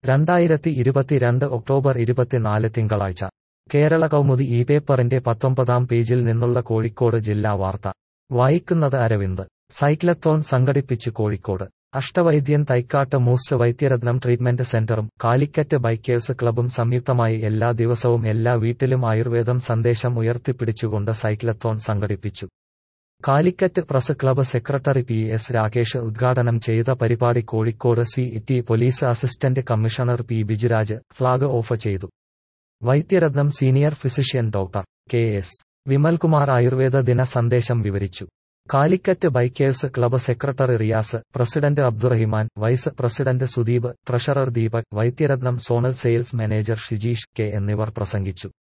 രണ്ടായിരത്തി ഇരുപത്തിരണ്ട് ഒക്ടോബർ ഇരുപത്തിനാല് തിങ്കളാഴ്ച കേരള കൗമുദി ഈ പേപ്പറിന്റെ പത്തൊമ്പതാം പേജിൽ നിന്നുള്ള കോഴിക്കോട് ജില്ലാ വാർത്ത വായിക്കുന്നത് അരവിന്ദ് സൈക്ലത്തോൺ സംഘടിപ്പിച്ച് കോഴിക്കോട് അഷ്ടവൈദ്യൻ തൈക്കാട്ട് മൂസ് വൈദ്യരത്നം ട്രീറ്റ്മെന്റ് സെന്ററും കാലിക്കറ്റ് ബൈക്കേഴ്സ് ക്ലബും സംയുക്തമായി എല്ലാ ദിവസവും എല്ലാ വീട്ടിലും ആയുർവേദം സന്ദേശം ഉയർത്തിപ്പിടിച്ചുകൊണ്ട് സൈക്ലത്തോൺ സംഘടിപ്പിച്ചു Calicut press club secretary P S Rakesh ഉദ്ഘാടനം ചെയ്ത പരിപാടി Kozhikode city police assistant commissioner P Bijuraj flag off ചെയ്തു Vaidyaratnam senior physician doctor K S Vimalkumar Ayurveda ദിന സന്ദേശം വിവരിച്ചു Calicut bikers club secretary Riyas president Abdurahiman vice president Sudeep treasurer Deepak Vaidyaratnam zonal sales manager Shijeesh K എന്നിവർ പ്രസംഗിച്ചു